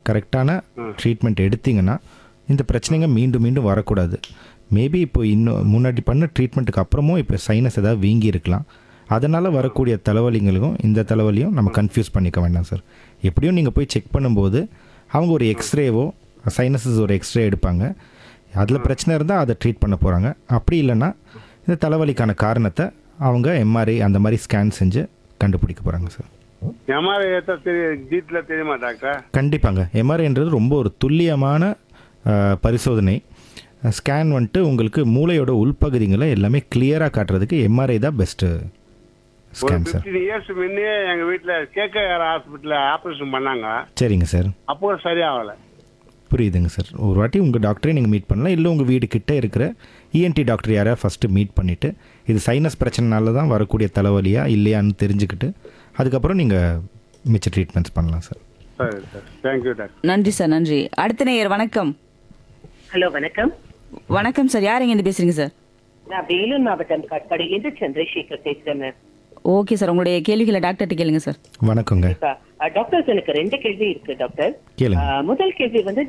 கரெக்டான ட்ரீட்மெண்ட் எடுத்தீங்கன்னா இந்த பிரச்சனைங்க மீண்டும் மீண்டும் வரக்கூடாது மேபி இப்போ இன்னும் முன்னாடி பண்ண ட்ரீட்மெண்ட்டுக்கு அப்புறமும் இப்போ சைனஸ் ஏதாவது வீங்கி இருக்கலாம் அதனால் வரக்கூடிய தலைவலிங்களுக்கும் இந்த தலைவலியும் நம்ம கன்ஃபியூஸ் பண்ணிக்க வேண்டாம் சார் எப்படியும் நீங்கள் போய் செக் பண்ணும்போது அவங்க ஒரு எக்ஸ்ரேவோ சைனஸஸ் ஒரு எக்ஸ்ரே எடுப்பாங்க அதில் பிரச்சனை இருந்தால் அதை ட்ரீட் பண்ண போகிறாங்க அப்படி இல்லைன்னா இந்த தலைவலிக்கான காரணத்தை அவங்க எம்ஆர்ஐ அந்த மாதிரி ஸ்கேன் செஞ்சு கண்டுபிடிக்க போகிறாங்க சார் எம்ஆர்ஐ ஏற்ற தெரியும் டீட்டில் தெரியுமா டாக்டர் கண்டிப்பாங்க எம்ஆர்ஐன்றது ரொம்ப ஒரு துல்லியமான அஹ், பரிசோதனை ஸ்கேன் வந்துட்டு உங்களுக்கு மூளையோட உள்பகுதிகளை எல்லாமே கிளியராக காட்டுறதுக்கு எம்ஆர்ஐ தான் பெஸ்ட்டு ஒரு ஸ்கேன் சார் ஃபிஃப்டீன் இயர்ஸ் முன்னே எங்கள் வீட்டில் கேகேஆர் ஹாஸ்பிட்டலில் ஆப்ரேஷன் பண்ணாங்க சரிங்க சார் அப்போ கூட சரியாகலை புரியுதுங்க சார் ஒரு வாட்டி உங்கள் டாக்டரே நீங்கள் மீட் பண்ணலாம் இல்லை உங்கள் வீடு கிட்ட இருக்கிற இஎன்டி டாக்டர் யாரையா ஃபஸ்ட்டு மீட் பண்ணிவிட்டு இது சைனஸ் பிரச்சனைனால தான் வரக்கூடிய தலைவலியா இல்லையான்னு தெரிஞ்சுக்கிட்டு அதுக்கப்புறம் நீங்கள் மிச்ச ட்ரீட்மெண்ட்ஸ் பண்ணலாம் சார் சரி சார் தேங்க்யூ டாக்டர் நன்றி சார் நன்றி அடுத்த நேயர் வணக்கம் ஹலோ வணக்கம் வணக்கம் சார் யார் எங்கேருந்து பேசுறீங்க சார் நான் வேலூர் மாவட்டம் காட்பாடியிலிருந்து சந்திரசேகர் பேசுறேன் மேம் ஓகே சார் உங்களுடைய கேள்விகளை டாக்டர்கிட்ட கேளுங்க சார் வணக்கங்க இப்ப, அஹ், டாக்டர்ஸ் எனக்கு ரெண்டு கேள்வி இருக்கு டாக்டர் கேளுங்க அஹ், முதல் கேள்வி வந்து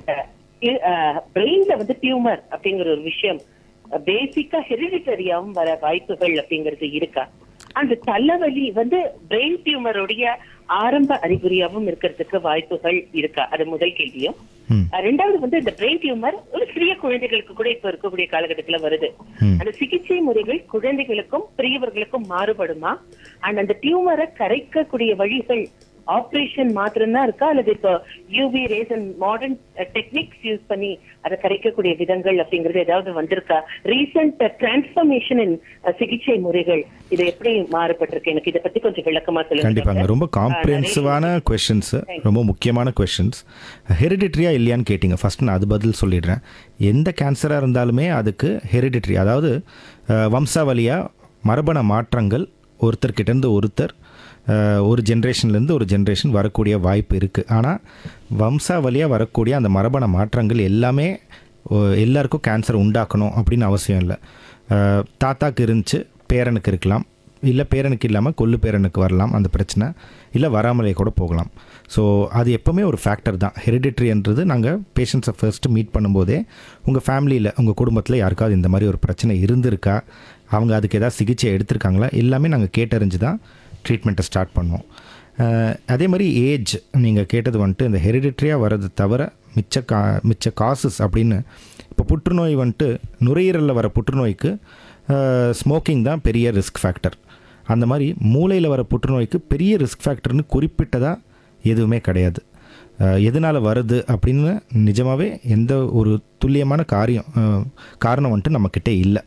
பிரெயின்ல வந்து டியூமர் அப்படிங்கிற ஒரு விஷயம் பேசிக்கா ஹெரிடிட்டரியாவும் வர வாய்ப்புகள் அப்படிங்கிறது இருக்கா அந்த தலைவலி வந்து பிரெயின் டியூமருடைய ஆரம்ப அறிகுறியாவும் இருக்கிறதுக்கு வாய்ப்புகள் இருக்கா அது முதல் கேள்வியும் ம் அஹ், ரெண்டாவது வந்து இந்த பிரெயின் டியூமர் ஒரு சிறிய குழந்தைகளுக்கு கூட இப்ப இருக்கக்கூடிய காலகட்டத்துல வருது ம். அந்த சிகிச்சை முறைகள் குழந்தைகளுக்கும் பெரியவர்களுக்கும் மாறுபடுமா அண்ட் அந்த டியூமரை கரைக்கக்கூடிய வழிகள் ஆபரேஷன் மாத்திரம் தான் இருக்கா அல்லது இப்போ UV rays and modern techniques use பண்ணி அதை கரைக்கக்கூடிய விதங்கள் அப்படிங்கிறது ஏதாவது வந்திருக்கா ரீசெண்ட் டிரான்ஸ்ஃபர்மேஷன் இன் சிகிச்சை முறைகள் இது எப்படி மாறுபட்டிருக்கு எனக்கு இதை பத்தி கொஞ்சம் விளக்கமா சொல்லுங்க கண்டிப்பாங்க டாக்டர். ரொம்ப காம்ப்ரிஹென்சிவான கொஷின்ஸு ரொம்ப முக்கியமான கொஷின்ஸ் ஹெரிடிட்ரியா இல்லையான்னு கேட்டிங்க ஃபஸ்ட் நான் அது பதில் சொல்லிடுறேன் எந்த கேன்சராக இருந்தாலுமே அதுக்கு ஹெரிடிட்ரி அதாவது அஹ், வம்சாவளியா மரபணு மாற்றங்கள் ஒருத்தர்கிட்டேருந்து ஒருத்தர் அஹ், ஒரு ஜென்ரேஷன்லேருந்து ஒரு ஜென்ரேஷன் வரக்கூடிய வாய்ப்பு இருக்குது ஆனால் வம்சாவளியாக வரக்கூடிய அந்த மரபணு மாற்றங்கள் எல்லாமே ஒ- எல்லாருக்கும் கேன்சர் உண்டாக்கணும் அப்படின்னு அவசியம் இல்லை அஹ், தாத்தாக்கு இருந்துச்சு பேரனுக்கு இருக்கலாம் இல்லை பேரனுக்கு இல்லாமல் கொள்ளு பேரனுக்கு வரலாம் அந்த பிரச்சனை இல்லை வராமலே கூட போகலாம் ஸோ அது எப்போவுமே ஒரு ஃபேக்டர் தான் ஹெரிடிட்ரின்றது நாங்கள் பேஷண்ட்ஸை ஃபர்ஸ்ட்டு மீட் பண்ணும்போதே உங்கள் ஃபேமிலியில் உங்கள் குடும்பத்தில் யாருக்காவது இந்த மாதிரி ஒரு பிரச்சனை இருந்திருக்கா அவங்க அதுக்கு ஏதாவது சிகிச்சை எடுத்திருக்காங்களா எல்லாமே நாங்கள் கேட்டறிஞ்சு தான் ட்ரீட்மெண்ட்டை ஸ்டார்ட் பண்ணுவோம் அஹ், அதே மாதிரி ஏஜ் நீங்கள் கேட்டது வந்துட்டு இந்த ஹெரிடிட்ரியாக வர்றது தவிர மிச்ச கா மிச்ச காசஸ் அப்படின்னு இப்போ புற்றுநோய் வந்துட்டு நுரையீரலில் வர புற்றுநோய்க்கு ஸ்மோக்கிங் தான் பெரிய ரிஸ்க் ஃபேக்டர் அந்த மாதிரி மூளையில் வர புற்றுநோய்க்கு பெரிய ரிஸ்க் ஃபேக்டர்னு குறிப்பிட்டதா எதுவுமே கிடையாது அஹ், எதனால் வருது அப்படின்னு நிஜமாகவே எந்த ஒரு துல்லியமான காரியம் அஹ், காரணம் வந்துட்டு நம்மக்கிட்ட இல்லை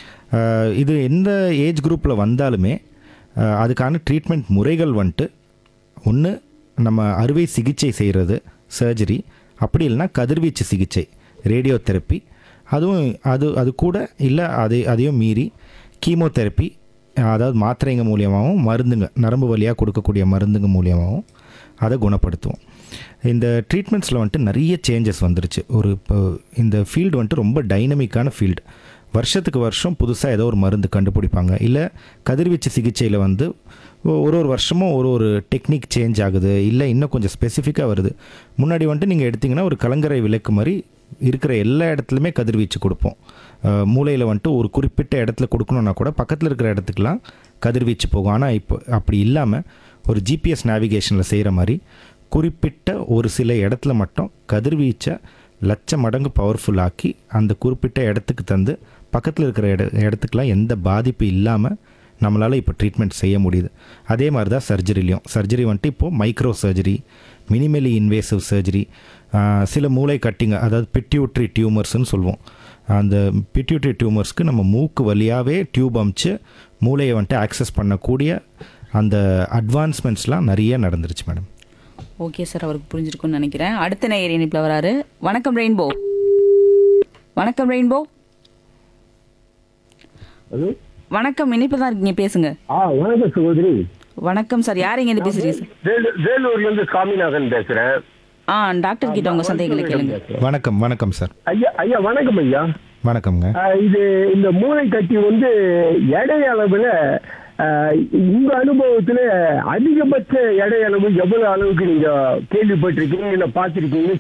அஹ், இது எந்த ஏஜ் குரூப்பில் வந்தாலுமே அஹ், அதுக்கான ட்ரீட்மெண்ட் முறைகள் வந்துட்டு ஒன்று நம்ம அறுவை சிகிச்சை செய்கிறது சர்ஜரி அப்படி இல்லைன்னா கதிர்வீச்சு சிகிச்சை ரேடியோ தெரப்பி அதுவும் அது அது கூட இல்லை அது அதையும் மீறி கீமோதெரப்பி அதாவது மாத்திரைங்க மூலியமாகவும் மருந்துங்க நரம்பு வழியாக கொடுக்கக்கூடிய மருந்துங்க மூலியமாகவும் அதை குணப்படுத்துவோம் இந்த ட்ரீட்மெண்ட்ஸில் வந்துட்டு நிறைய சேஞ்சஸ் வந்துருச்சு ஒரு இப்போ இந்த ஃபீல்டு வந்துட்டு ரொம்ப டைனமிக்கான ஃபீல்டு வருஷத்துக்கு வருஷம் புதுசாக ஏதோ ஒரு மருந்து கண்டுபிடிப்பாங்க இல்லை கதிர்வீச்சு சிகிச்சையில் வந்து ஒ- ஒரு ஒரு வருஷமும் ஒரு ஒரு டெக்னிக் சேஞ்ச் ஆகுது இல்லை இன்னும் கொஞ்சம் ஸ்பெசிஃபிக்காக வருது முன்னாடி வந்துட்டு நீங்கள் எடுத்திங்கன்னா ஒரு கலங்கரை விளக்கு மாதிரி இருக்கிற எல்லா இடத்துலையுமே கதிர்வீச்சு கொடுப்போம் மூளையில் வந்துட்டு ஒரு குறிப்பிட்ட இடத்துல கொடுக்கணுன்னா கூட பக்கத்தில் இருக்கிற இடத்துக்குலாம் கதிர்வீச்சு போகும் ஆனால் இப்போ அப்படி இல்லாமல் ஒரு ஜிபிஎஸ் நேவிகேஷனில் செய்கிற மாதிரி குறிப்பிட்ட ஒரு சில இடத்துல மட்டும் கதிர்வீச்சை லட்ச மடங்கு பவர்ஃபுல் ஆக்கி அந்த குறிப்பிட்ட இடத்துக்கு தந்து பக்கத்தில் இருக்கிற இட இடத்துக்குலாம் எந்த பாதிப்பு இல்லாமல் நம்மளால் இப்போ ட்ரீட்மெண்ட் செய்ய முடியுது அதே மாதிரி தான் சர்ஜரிலையும் சர்ஜரி வந்துட்டு இப்போது micro surgery minimally invasive surgery சில மூளை கட்டிங்க அதாவது பிட்யூட்ரி டியூமர்ஸ்னு சொல்லுவோம் அந்த பிட்யூட்ரி டியூமர்ஸ்க்கு நம்ம மூக்கு வழியாகவே டியூப் அமிச்சு மூளையை வந்துட்டு ஆக்சஸ் பண்ணக்கூடிய அந்த அட்வான்ஸ்மெண்ட்ஸ்லாம் நிறைய நடந்துருச்சு மேடம் ஓகே சார் அவருக்கு புரிஞ்சிருக்கும்னு நினைக்கிறேன் அடுத்த நேயர் இனிப்பில் வராரு வணக்கம் ரெயின்போ வணக்கம் ரெயின்போ ஹலோ வணக்கம் இனிப்பில் தான் இருக்கீங்க பேசுங்க ஆ வணக்கம் சகோதரி வணக்கம் சார் யார் எங்கேருந்து பேசுறீங்க சார் வேலூ- வேலூர்ல இருந்து சாமிநாதன் பேசுறேன் ஆ டாக்டர் கிட்ட உங்க சந்தேகங்களை கேளுங்க வணக்கம் வணக்கம் சார் ஐயா ஐயா வணக்கம் ஐயா வணக்கம்ங்க ஆ, இது இந்த மூளை கட்டி வந்து எடை அளவுல ஆ, உங்க அனுபவத்துல அதிகபட்ச எடை அளவு எவ்வளவு அளவுக்கு நீங்க கேள்விப்பட்டிருக்கீங்க இல்ல பார்த்திருக்கீங்க